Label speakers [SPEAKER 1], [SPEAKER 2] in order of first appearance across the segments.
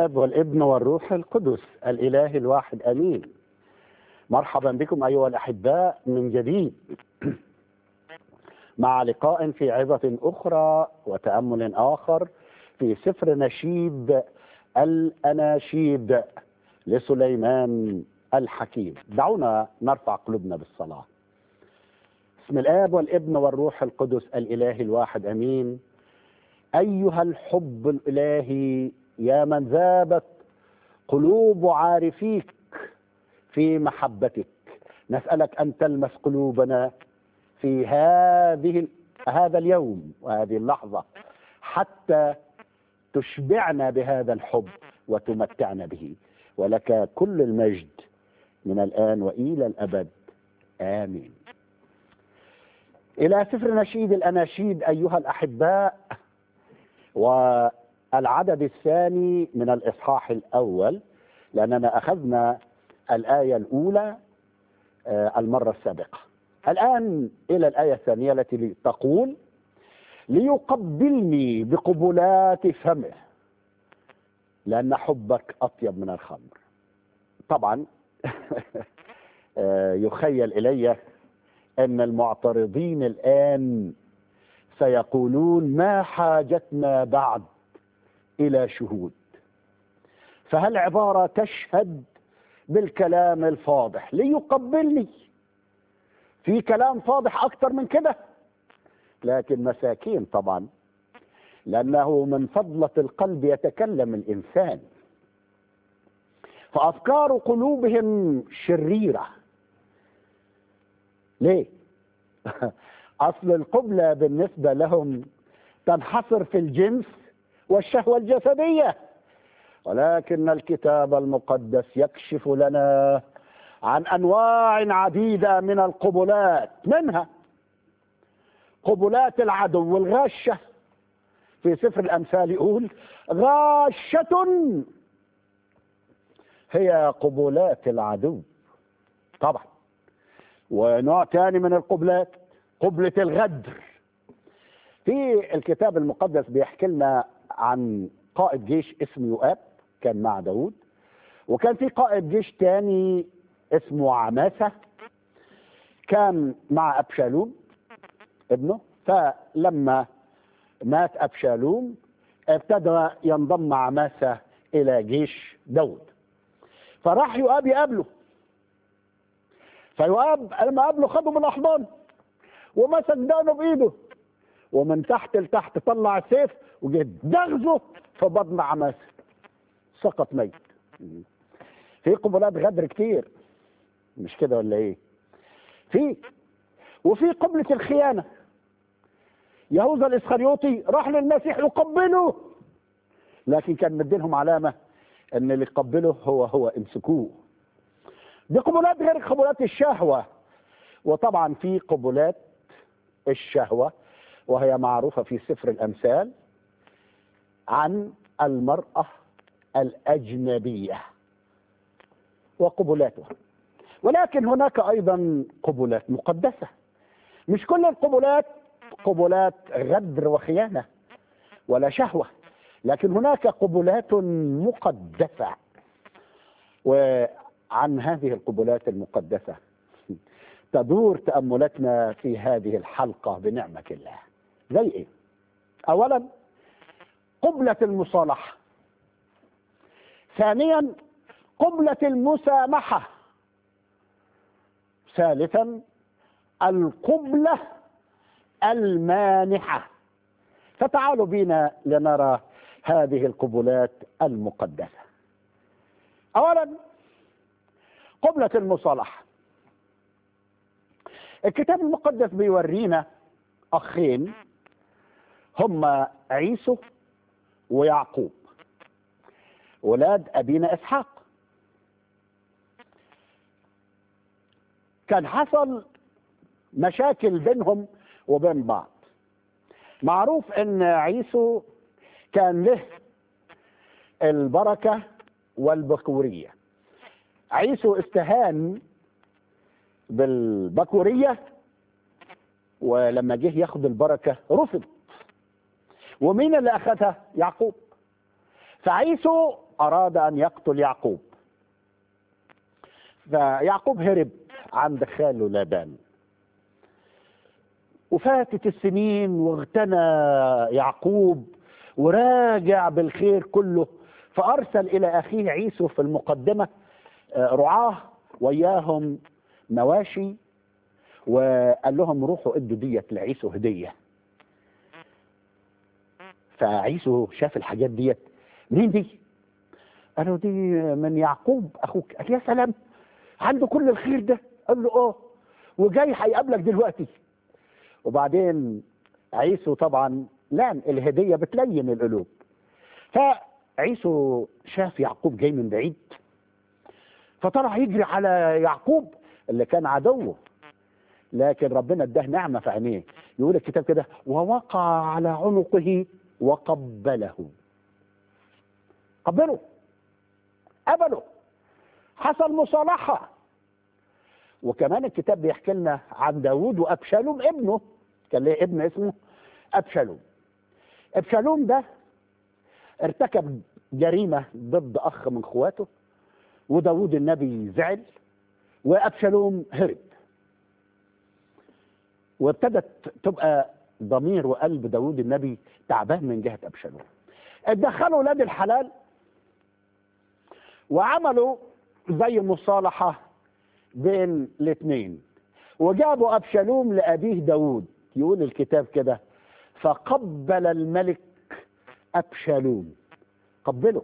[SPEAKER 1] الاب والابن والروح القدس الاله الواحد امين مرحبا بكم ايها الاحباء من جديد مع لقاء في عظه اخرى وتامل اخر في سفر نشيد الاناشيد لسليمان الحكيم دعونا نرفع قلوبنا بالصلاه بسم الاب والابن والروح القدس الاله الواحد امين ايها الحب الالهي يا من ذابت قلوب عارفيك في محبتك نسالك ان تلمس قلوبنا في هذه هذا اليوم وهذه اللحظه حتى تشبعنا بهذا الحب وتمتعنا به ولك كل المجد من الان والى الابد امين الى سفر نشيد الاناشيد ايها الاحباء والعدد الثاني من الاصحاح الاول لاننا اخذنا الايه الاولى المره السابقه الان الى الايه الثانيه التي تقول ليقبلني بقبلات فمه لان حبك اطيب من الخمر طبعا يخيل الي ان المعترضين الان سيقولون ما حاجتنا بعد الى شهود فهل عباره تشهد بالكلام الفاضح ليقبلني في كلام فاضح اكتر من كده لكن مساكين طبعا لانه من فضله القلب يتكلم الانسان فافكار قلوبهم شريره ليه اصل القبله بالنسبه لهم تنحصر في الجنس والشهوه الجسديه ولكن الكتاب المقدس يكشف لنا عن انواع عديده من القبلات منها قبلات العدو الغاشه في سفر الامثال يقول غاشه هي قبلات العدو طبعا ونوع ثاني من القبلات قبلة الغدر في الكتاب المقدس بيحكي لنا عن قائد جيش اسمه يؤاب كان مع داود وكان في قائد جيش تاني اسمه عماسة كان مع أبشالوم ابنه فلما مات أبشالوم ابتدى ينضم عماسة إلى جيش داود فراح يؤاب يقابله فيؤاب لما قابله خده من احضانه ومسك دانه بايده ومن تحت لتحت طلع السيف وجه دغزه في بطن عماسه سقط ميت في قبلات غدر كتير مش كده ولا ايه في وفي قبلة الخيانة يهوذا الاسخريوطي راح للمسيح يقبله لكن كان مدينهم علامة ان اللي يقبله هو هو امسكوه دي قبلات غير قبلات الشهوة وطبعا في قبلات الشهوة وهي معروفة في سفر الأمثال عن المرأة الأجنبية وقبلاتها ولكن هناك أيضا قبلات مقدسة مش كل القبلات قبلات غدر وخيانة ولا شهوة لكن هناك قبلات مقدسة وعن هذه القبلات المقدسة تدور تأملاتنا في هذه الحلقة بنعمة الله زي إيه؟ أولا قبلة المصالحة ثانيا قبلة المسامحة ثالثا القبلة المانحة فتعالوا بنا لنرى هذه القبلات المقدسة أولا قبلة المصالحة الكتاب المقدس بيورينا أخين هما عيسو ويعقوب ولاد أبينا إسحاق كان حصل مشاكل بينهم وبين بعض معروف ان عيسو كان له البركة والبكورية عيسو استهان بالبكورية ولما جه ياخد البركة رفض ومين اللي أخذها يعقوب فعيسو أراد أن يقتل يعقوب فيعقوب هرب عند خاله لابان وفاتت السنين واغتنى يعقوب وراجع بالخير كله فأرسل إلى أخيه عيسو في المقدمة آه، رعاه وياهم مواشي وقال لهم روحوا ادوا ديت لعيسو هدية فعيسو شاف الحاجات ديت مين دي؟ قالوا دي من يعقوب أخوك قال يا سلام عنده كل الخير ده قال له اه وجاي هيقابلك دلوقتي وبعدين عيسو طبعا لان الهديه بتلين القلوب فعيسو شاف يعقوب جاي من بعيد فطلع يجري على يعقوب اللي كان عدوه لكن ربنا اداه نعمه في عينيه يقول الكتاب كده ووقع على عنقه وقبله قبله قبله حصل مصالحه وكمان الكتاب بيحكي لنا عن داوود وابشالوم ابنه كان ليه ابن اسمه ابشالوم ابشالوم ده ارتكب جريمه ضد اخ من اخواته وداوود النبي زعل وابشالوم هرب وابتدت تبقى ضمير وقلب داوود النبي تعبان من جهه ابشالوم اتدخلوا ولاد الحلال وعملوا زي مصالحه بين الاثنين وجابوا ابشالوم لابيه داوود يقول الكتاب كده فقبل الملك ابشالوم قبله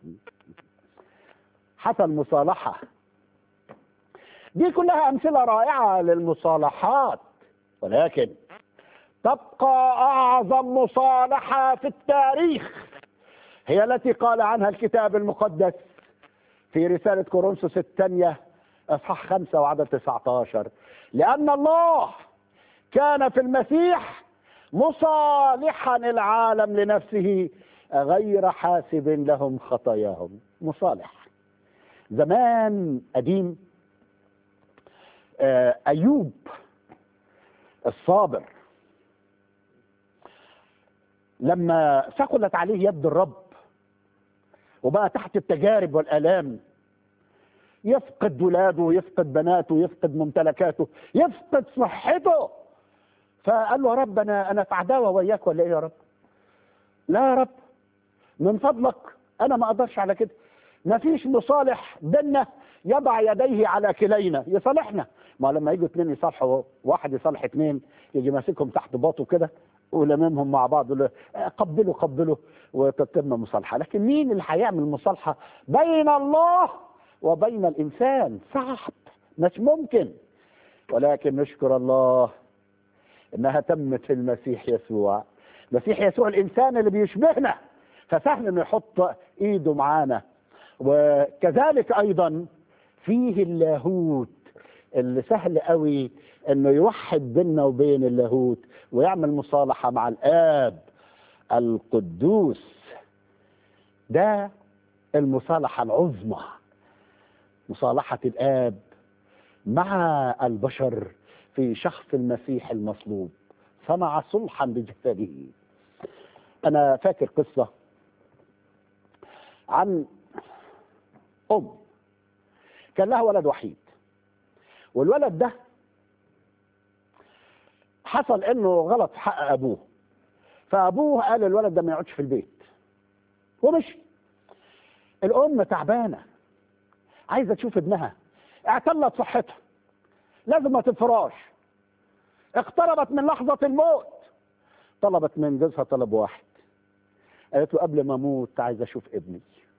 [SPEAKER 1] حصل مصالحه دي كلها امثله رائعه للمصالحات ولكن تبقى اعظم مصالحه في التاريخ هي التي قال عنها الكتاب المقدس في رساله كورنثوس الثانيه اصحاح خمسة وعدد 19 لأن الله كان في المسيح مصالحا العالم لنفسه غير حاسب لهم خطاياهم مصالح زمان قديم آه، أيوب الصابر لما ثقلت عليه يد الرب وبقى تحت التجارب والآلام يفقد ولاده يفقد بناته يفقد ممتلكاته يفقد صحته فقال له يا رب انا انا في عداوه وياك ولا ايه يا رب؟ لا يا رب من فضلك انا ما اقدرش على كده ما فيش مصالح بينا يضع يديه على كلينا يصالحنا ما لما يجوا اثنين يصالحوا واحد يصالح اثنين يجي ماسكهم تحت باطه كده ولممهم مع بعض يقول له قبلوا قبلوا وتتم مصالحه لكن مين اللي هيعمل مصالحه بين الله وبين الانسان صعب مش ممكن ولكن نشكر الله انها تمت في المسيح يسوع المسيح يسوع الانسان اللي بيشبهنا فسهل انه يحط ايده معانا وكذلك ايضا فيه اللاهوت اللي سهل قوي انه يوحد بيننا وبين اللاهوت ويعمل مصالحه مع الاب القدوس ده المصالحه العظمى مصالحه الاب مع البشر في شخص المسيح المصلوب صنع صلحا بجسده انا فاكر قصه عن ام كان لها ولد وحيد والولد ده حصل انه غلط في حق ابوه فابوه قال الولد ده ما يقعدش في البيت ومشي الام تعبانه عايزه تشوف ابنها اعتلت صحتها لازم تفراش اقتربت من لحظه الموت طلبت من جوزها طلب واحد قالت له قبل ما اموت عايز اشوف ابني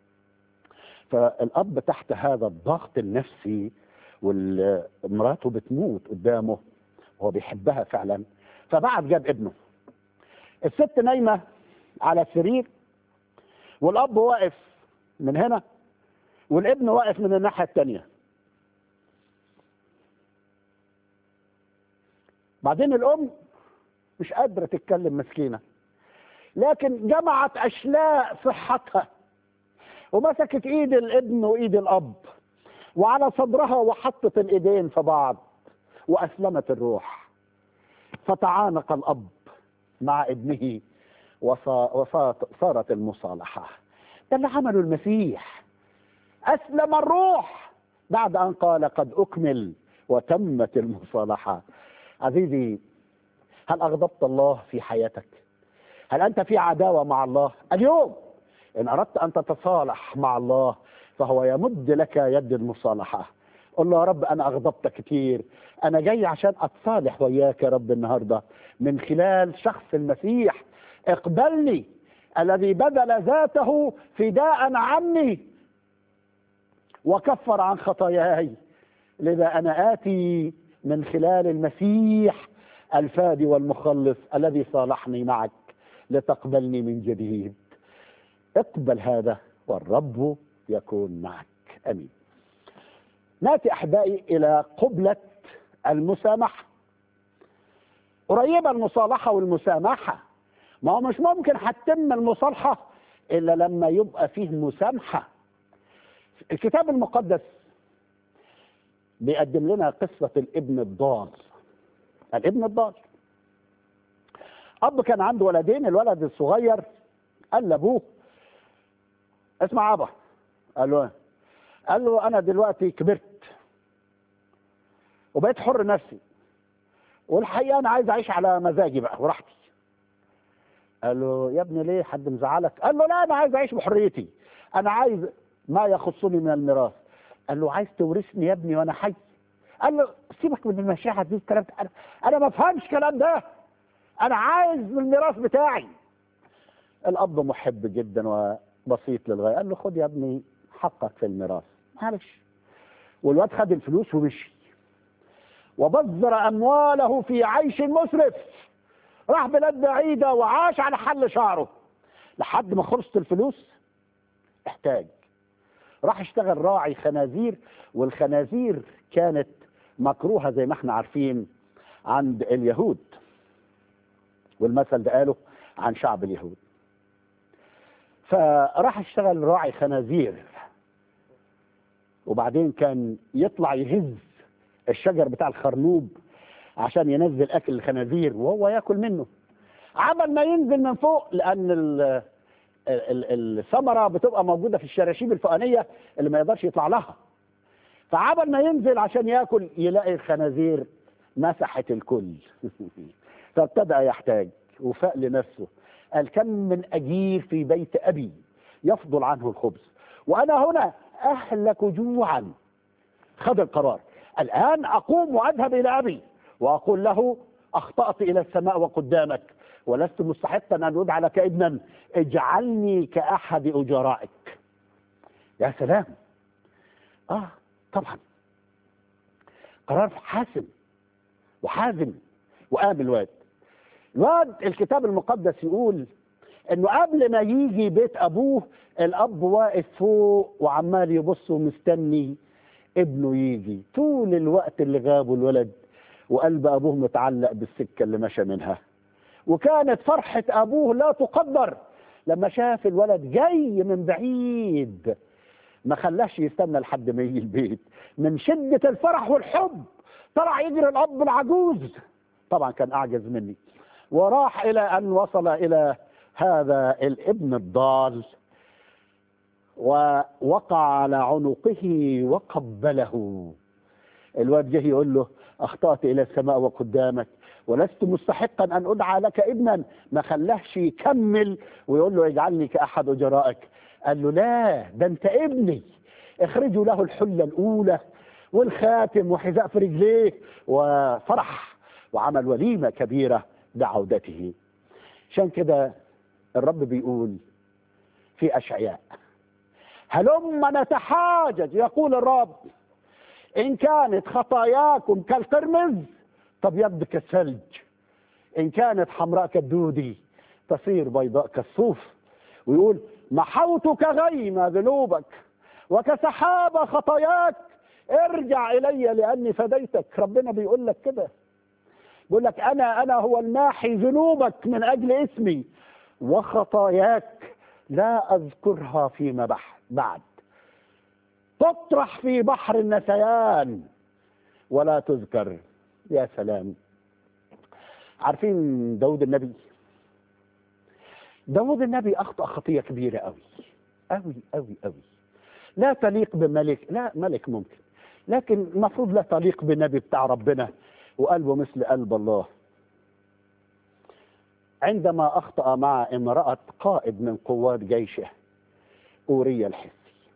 [SPEAKER 1] فالاب تحت هذا الضغط النفسي ومراته بتموت قدامه وهو بيحبها فعلا فبعت جاب ابنه الست نايمه على السرير والاب واقف من هنا والابن واقف من الناحيه الثانيه بعدين الام مش قادره تتكلم مسكينه لكن جمعت اشلاء صحتها ومسكت ايد الابن وايد الاب وعلى صدرها وحطت الايدين في بعض واسلمت الروح فتعانق الاب مع ابنه وصارت المصالحه ده اللي عمله المسيح أسلم الروح بعد أن قال قد أكمل وتمت المصالحة عزيزي هل أغضبت الله في حياتك هل أنت في عداوة مع الله اليوم إن أردت أن تتصالح مع الله فهو يمد لك يد المصالحة قل له يا رب أنا أغضبتك كتير أنا جاي عشان أتصالح وياك يا رب النهاردة من خلال شخص المسيح اقبلني الذي بذل ذاته فداء عني وكفر عن خطاياي لذا أنا آتي من خلال المسيح الفادي والمخلص الذي صالحني معك لتقبلني من جديد اقبل هذا والرب يكون معك امين ناتي احبائي الى قبله المسامحه قريبه المصالحه والمسامحه ما هو مش ممكن هتتم المصالحه الا لما يبقى فيه مسامحه الكتاب المقدس بيقدم لنا قصه الابن الضال الابن الضال اب كان عنده ولدين الولد الصغير قال لابوه اسمع ابا قال له إيه؟ قال له انا دلوقتي كبرت وبقيت حر نفسي والحقيقه انا عايز اعيش على مزاجي بقى وراحتي قال له يا ابني ليه حد مزعلك قال له لا انا عايز اعيش بحريتي انا عايز ما يخصني من الميراث قال له عايز تورثني يا ابني وانا حي قال له سيبك من المشاعر دي الكلام ده انا انا ما بفهمش الكلام ده انا عايز من الميراث بتاعي الاب محب جدا وبسيط للغايه قال له خد يا ابني حقك في الميراث معلش والواد خد الفلوس ومشي وبذر امواله في عيش مسرف راح بلاد بعيده وعاش على حل شعره لحد ما خلصت الفلوس احتاج راح اشتغل راعي خنازير والخنازير كانت مكروهه زي ما احنا عارفين عند اليهود والمثل ده قاله عن شعب اليهود فراح اشتغل راعي خنازير وبعدين كان يطلع يهز الشجر بتاع الخرنوب عشان ينزل اكل الخنازير وهو ياكل منه عمل ما ينزل من فوق لان ال ال- الثمره بتبقى موجوده في الشراشيب الفوقانيه اللي ما يقدرش يطلع لها فعمل ما ينزل عشان ياكل يلاقي الخنازير مسحت الكل فابتدى يحتاج وفاق لنفسه قال كم من اجير في بيت ابي يفضل عنه الخبز وانا هنا اهلك جوعا خذ القرار الان اقوم واذهب الى ابي واقول له اخطات الى السماء وقدامك ولست مستحقا ان ادعى لك ابنا اجعلني كاحد اجرائك يا سلام اه طبعا قرار حاسم وحازم وقام الواد الواد الكتاب المقدس يقول انه قبل ما يجي بيت ابوه الاب واقف فوق وعمال يبص ومستني ابنه يجي طول الوقت اللي غابه الولد وقلب ابوه متعلق بالسكه اللي مشى منها وكانت فرحه ابوه لا تقدر لما شاف الولد جاي من بعيد ما خلاش يستنى لحد ما يجي البيت من شده الفرح والحب طلع يجري الاب العجوز طبعا كان اعجز مني وراح الى ان وصل الى هذا الابن الضال ووقع على عنقه وقبله الواد جه يقول له اخطات الى السماء وقدامك ولست مستحقا ان ادعى لك ابنا ما خلاهش يكمل ويقول له اجعلني كاحد اجرائك قال له لا ده انت ابني اخرجوا له الحله الاولى والخاتم وحذاء في رجليه وفرح وعمل وليمه كبيره بعودته عشان كده الرب بيقول في اشعياء هلم نتحاجج يقول الرب ان كانت خطاياكم كالقرمز تبيض كالثلج ان كانت حمراء كالدودي تصير بيضاء كالصوف ويقول محوت كغيم ذنوبك وكسحابة خطاياك ارجع الي لاني فديتك ربنا بيقول لك كده بيقول لك انا انا هو الماحي ذنوبك من اجل اسمي وخطاياك لا اذكرها فيما بح- بعد تطرح في بحر النسيان ولا تذكر يا سلام عارفين داود النبي داود النبي اخطا خطيه كبيره قوي قوي قوي قوي لا تليق بملك لا ملك ممكن لكن المفروض لا تليق بالنبي بتاع ربنا وقلبه مثل قلب الله عندما أخطأ مع امرأة قائد من قوات جيشه أوريا الحسي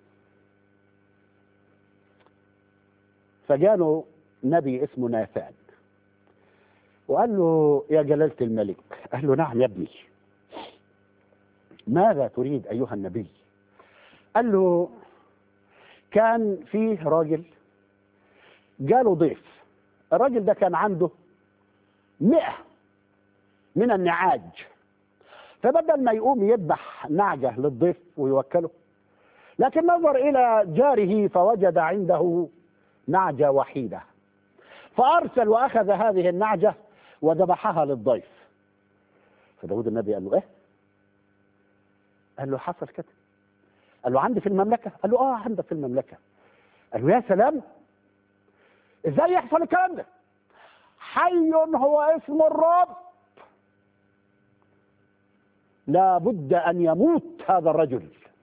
[SPEAKER 1] فجاله نبي اسمه ناثان وقال له يا جلالة الملك قال له نعم يا ابني ماذا تريد أيها النبي قال له كان فيه راجل جاله ضيف الراجل ده كان عنده مئة من النعاج فبدل ما يقوم يذبح نعجة للضيف ويوكله لكن نظر إلى جاره فوجد عنده نعجة وحيدة فأرسل وأخذ هذه النعجة وذبحها للضيف فداود النبي قال له إيه قال له حصل كده قال له عندي في المملكة قال له آه عندك في المملكة قال له يا سلام إزاي يحصل الكلام ده حي هو اسم الرب لا بد أن يموت هذا الرجل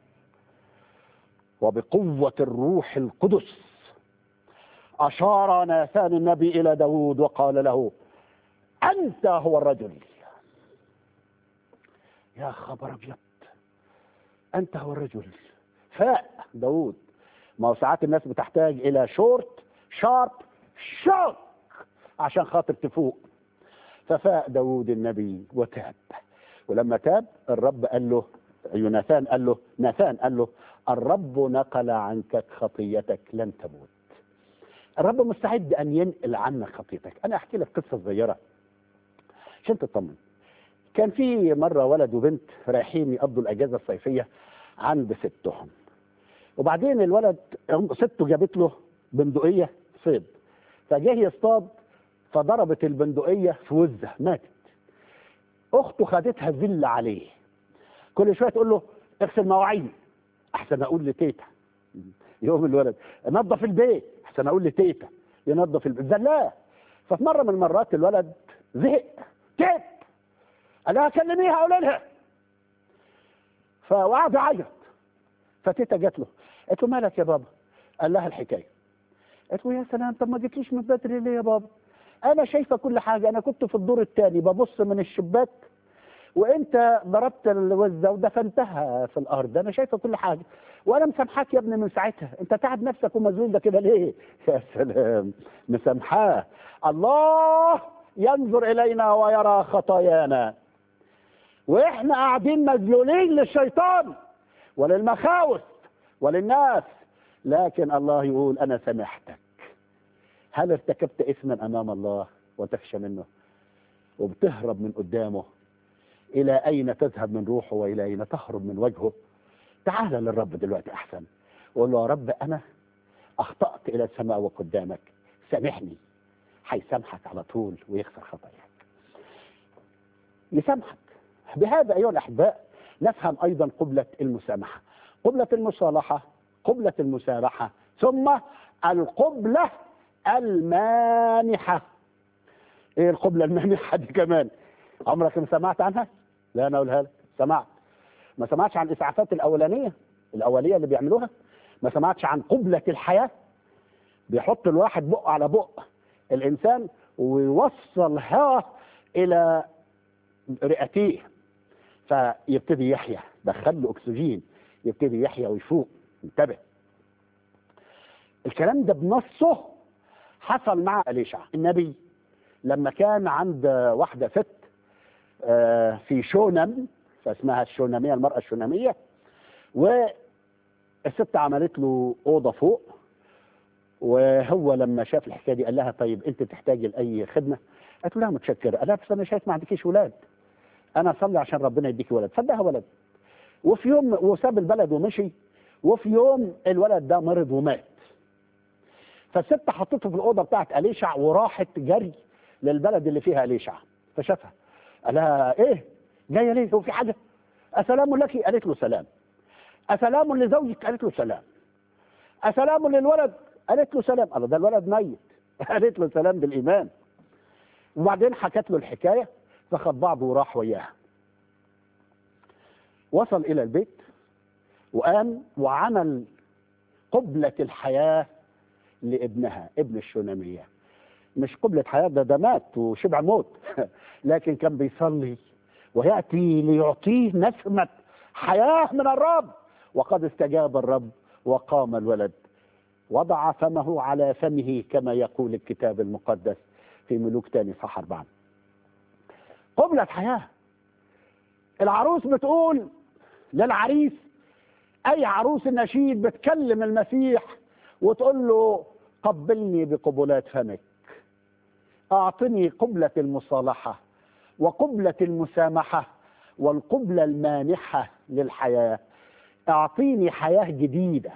[SPEAKER 1] وبقوة الروح القدس أشار ناثان النبي إلى داود وقال له أنت هو الرجل يا خبر أبيض أنت هو الرجل فاء داود ما هو ساعات الناس بتحتاج إلى شورت شارب شوك عشان خاطر تفوق ففاء داود النبي وتاب ولما تاب الرب قال له يوناثان قال له ناثان قال له الرب نقل عنك خطيتك لن تموت الرب مستعد ان ينقل عنك خطيتك انا احكي لك قصه صغيره عشان تطمن كان في مره ولد وبنت رايحين يقضوا الاجازه الصيفيه عند ستهم وبعدين الولد سته جابت له بندقيه صيد فجه يصطاد فضربت البندقيه في وزه ماتت اخته خدتها ذل عليه كل شويه تقول له اغسل مواعين احسن اقول لتيتا يوم الولد نظف البيت احسن اقول لتيتا ينظف البيت زلاه ففي مره من المرات الولد زهق تعب قال لها كلميها قولي لها فقعد يعيط فتيتا جات له قالت له مالك يا بابا قال لها الحكايه قالت له يا سلام طب ما جيتليش من بدري ليه يا بابا انا شايفه كل حاجه انا كنت في الدور الثاني ببص من الشباك وانت ضربت الوزه ودفنتها في الارض انا شايفه كل حاجه وانا مسامحاك يا ابني من ساعتها انت تعب نفسك ومذلول ده كده ليه يا سلام مسامحاه الله ينظر الينا ويرى خطايانا واحنا قاعدين مذلولين للشيطان وللمخاوف وللناس لكن الله يقول انا سامحتك هل ارتكبت اثما امام الله وتخشى منه وبتهرب من قدامه الى اين تذهب من روحه والى اين تهرب من وجهه تعال للرب دلوقتي احسن وقول له يا رب انا اخطات الى السماء وقدامك سامحني هيسامحك على طول ويغفر خطاياك يسامحك بهذا ايها الاحباء نفهم ايضا قبله المسامحه قبله المصالحه قبله المسامحه ثم القبله المانحه ايه القبله المانحه دي كمان عمرك ما سمعت عنها لا انا اقولها لك سمعت ما سمعتش عن الاسعافات الاولانيه الاوليه اللي بيعملوها ما سمعتش عن قبله الحياه بيحط الواحد بق على بق الانسان ويوصل هواء الى رئتيه فيبتدي يحيا دخل له اكسجين يبتدي يحيا ويفوق انتبه الكلام ده بنصه حصل مع اليشع النبي لما كان عند واحده ست في شونم فاسمها الشوناميه المراه الشوناميه والست عملت له اوضه فوق وهو لما شاف الحكايه دي قال لها طيب انت تحتاجي لاي خدمه؟ قالت له لا متشكره قال لها بس انا شايف ما عندكيش ولاد انا اصلي عشان ربنا يديكي ولد صدقها ولد وفي يوم وساب البلد ومشي وفي يوم الولد ده مرض ومات فالست حطته في الاوضه بتاعت اليشع وراحت جري للبلد اللي فيها اليشع فشافها قال لها ايه جايه ليه هو في حاجه اسلام لك قالت له سلام اسلام لزوجك قالت له سلام اسلام للولد قالت له سلام قال ده الولد ميت قالت له سلام بالايمان وبعدين حكت له الحكايه فخد بعضه وراح وياها وصل الى البيت وقام وعمل قبلة الحياة لابنها ابن الشونامية مش قبلة حياة ده ده مات وشبع موت لكن كان بيصلي ويأتي ليعطيه نسمة حياة من الرب وقد استجاب الرب وقام الولد وضع فمه على فمه كما يقول الكتاب المقدس في ملوك تاني صح أربعة قبلة حياة العروس بتقول للعريس أي عروس النشيد بتكلم المسيح وتقول له قبلني بقبلات فمك أعطني قبلة المصالحة وقبلة المسامحة والقبلة المانحة للحياة أعطيني حياة جديدة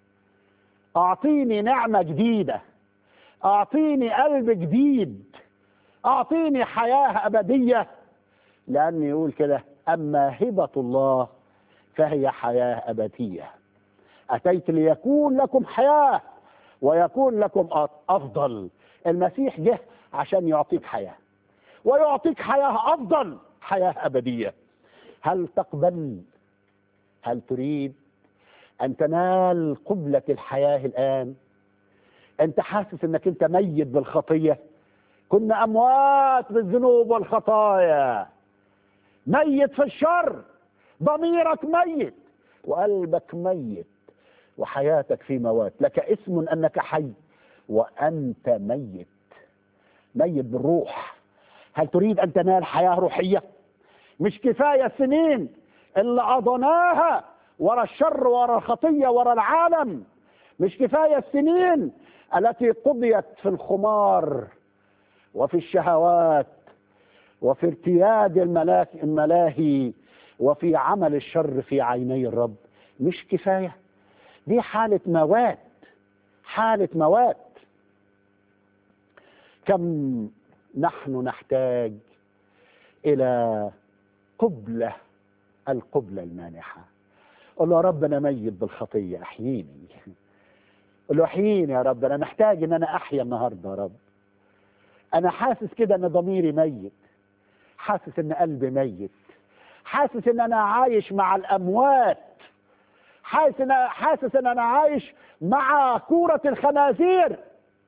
[SPEAKER 1] أعطيني نعمة جديدة أعطيني قلب جديد أعطيني حياة أبدية لأن يقول كده أما هبة الله فهي حياة أبدية أتيت ليكون لكم حياة ويكون لكم أفضل المسيح جه عشان يعطيك حياة ويعطيك حياة أفضل حياة أبدية هل تقبل هل تريد أن تنال قبلة الحياة الآن أنت حاسس أنك أنت ميت بالخطية كنا أموات بالذنوب والخطايا ميت في الشر ضميرك ميت وقلبك ميت وحياتك في موات لك اسم أنك حي وأنت ميت ميت بالروح هل تريد أن تنال حياة روحية مش كفاية السنين اللي قضيناها ورا الشر ورا الخطية ورا العالم مش كفاية السنين التي قضيت في الخمار وفي الشهوات وفي ارتياد الملاك الملاهي وفي عمل الشر في عيني الرب مش كفاية دي حالة موات حالة موات كم نحن نحتاج إلى قبلة القبلة المانحة قل له يا رب أنا ميت بالخطية أحييني قل له أحييني يا رب أنا محتاج إن أنا أحيا النهاردة يا رب أنا حاسس كده إن ضميري ميت حاسس إن قلبي ميت حاسس إن أنا عايش مع الأموات حاسس إن حاسس إن أنا عايش مع كورة الخنازير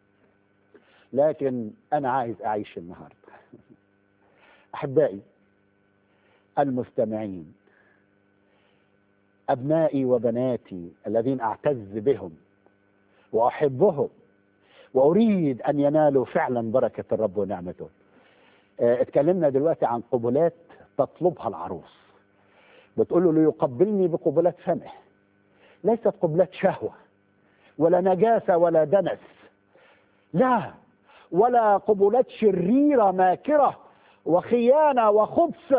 [SPEAKER 1] لكن أنا عايز أعيش النهاردة أحبائي المستمعين أبنائي وبناتي الذين أعتز بهم وأحبهم وأريد أن ينالوا فعلا بركة الرب ونعمته اه اتكلمنا دلوقتي عن قبلات تطلبها العروس بتقول له ليقبلني بقبلات فمه ليست قبلات شهوة ولا نجاسة ولا دنس لا ولا قبلات شريرة ماكرة وخيانة وخبث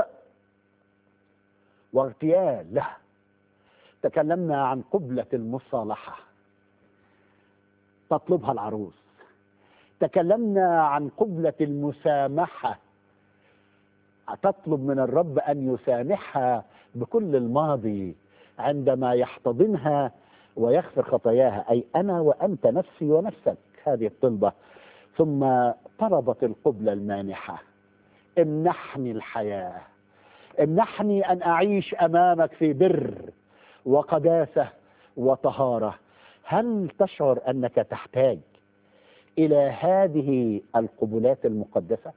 [SPEAKER 1] واغتيال لا تكلمنا عن قبلة المصالحة تطلبها العروس تكلمنا عن قبلة المسامحة تطلب من الرب أن يسامحها بكل الماضي عندما يحتضنها ويغفر خطاياها أي أنا وأنت نفسي ونفسك هذه الطلبة ثم طلبت القبلة المانحة امنحني الحياة امنحني أن أعيش أمامك في بر وقداسة وطهارة هل تشعر أنك تحتاج إلى هذه القبلات المقدسة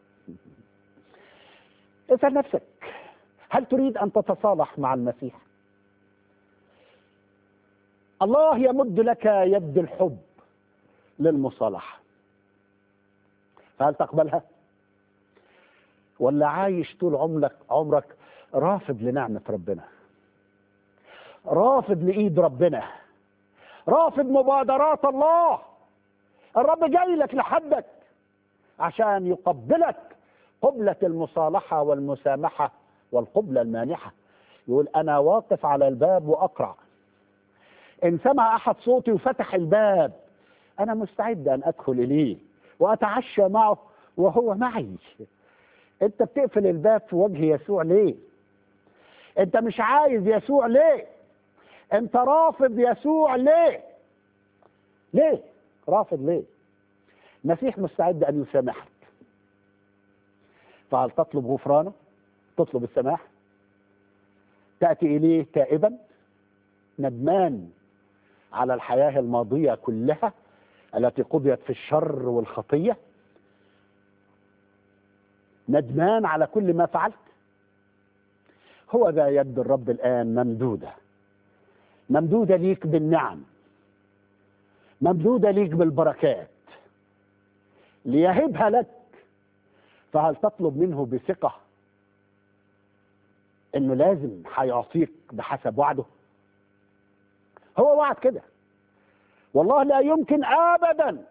[SPEAKER 1] اسأل نفسك هل تريد أن تتصالح مع المسيح الله يمد لك يد الحب للمصالحة فهل تقبلها ولا عايش طول عمرك عمرك رافض لنعمة ربنا رافض لإيد ربنا رافض مبادرات الله الرب جاي لك لحدك عشان يقبلك قبلة المصالحة والمسامحة والقبلة المانحة يقول أنا واقف على الباب وأقرع إن سمع أحد صوتي وفتح الباب أنا مستعد أن أدخل إليه وأتعشى معه وهو معي أنت بتقفل الباب في وجه يسوع ليه؟ أنت مش عايز يسوع ليه؟ أنت رافض يسوع ليه؟ ليه؟ رافض ليه؟ المسيح مستعد أن يسامحك فهل تطلب غفرانه؟ تطلب السماح؟ تأتي إليه تائبا؟ ندمان على الحياة الماضية كلها التي قضيت في الشر والخطية ندمان على كل ما فعلت هو ذا يد الرب الآن ممدودة ممدودة ليك بالنعم ممدودة ليك بالبركات ليهبها لك فهل تطلب منه بثقة انه لازم هيعطيك بحسب وعده هو وعد كده والله لا يمكن ابدا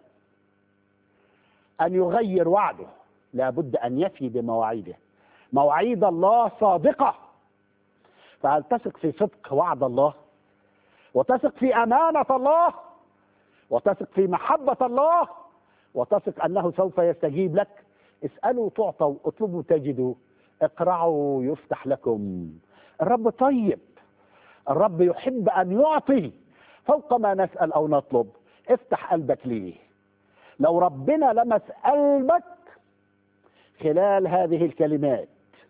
[SPEAKER 1] ان يغير وعده لابد ان يفي بمواعيده مواعيد الله صادقه فهل تثق في صدق وعد الله وتثق في امانه الله وتثق في محبه الله وتثق انه سوف يستجيب لك اسالوا تعطوا اطلبوا تجدوا اقرعوا يفتح لكم الرب طيب الرب يحب ان يعطي فوق ما نسال او نطلب افتح قلبك ليه لو ربنا لمس قلبك خلال هذه الكلمات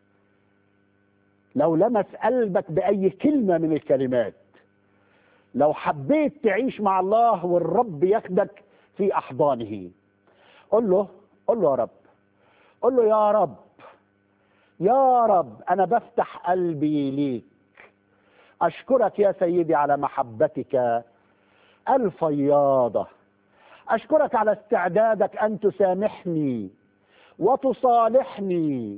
[SPEAKER 1] لو لمس قلبك باي كلمه من الكلمات لو حبيت تعيش مع الله والرب ياخدك في احضانه قل له قل له يا رب قل له يا رب يا رب انا بفتح قلبي ليك اشكرك يا سيدي على محبتك الفياضه اشكرك على استعدادك ان تسامحني وتصالحني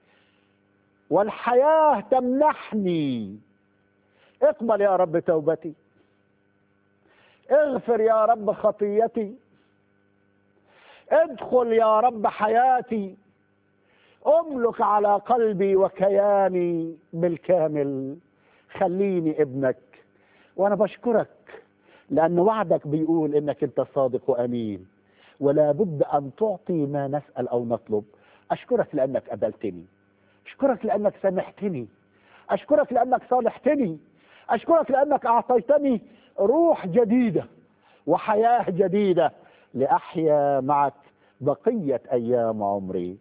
[SPEAKER 1] والحياه تمنحني اقبل يا رب توبتي اغفر يا رب خطيتي ادخل يا رب حياتي املك على قلبي وكياني بالكامل خليني ابنك وانا بشكرك لان وعدك بيقول انك انت صادق وامين ولا بد ان تعطي ما نسال او نطلب اشكرك لانك قبلتني اشكرك لانك سامحتني اشكرك لانك صالحتني اشكرك لانك اعطيتني روح جديده وحياه جديده لاحيا معك بقيه ايام عمري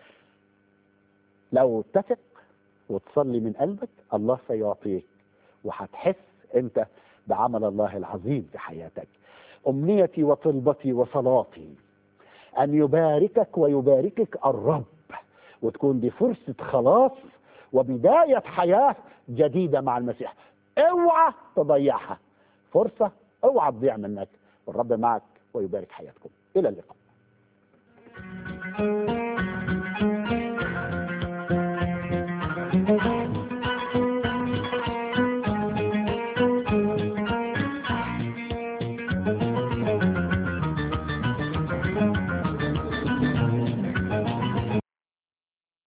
[SPEAKER 1] لو تثق وتصلي من قلبك الله سيعطيك وهتحس انت بعمل الله العظيم في حياتك امنيتي وطلبتي وصلاتي ان يباركك ويباركك الرب وتكون دي فرصه خلاص وبدايه حياه جديده مع المسيح اوعى تضيعها فرصه اوعى تضيع منك والرب معك ويبارك حياتكم الى اللقاء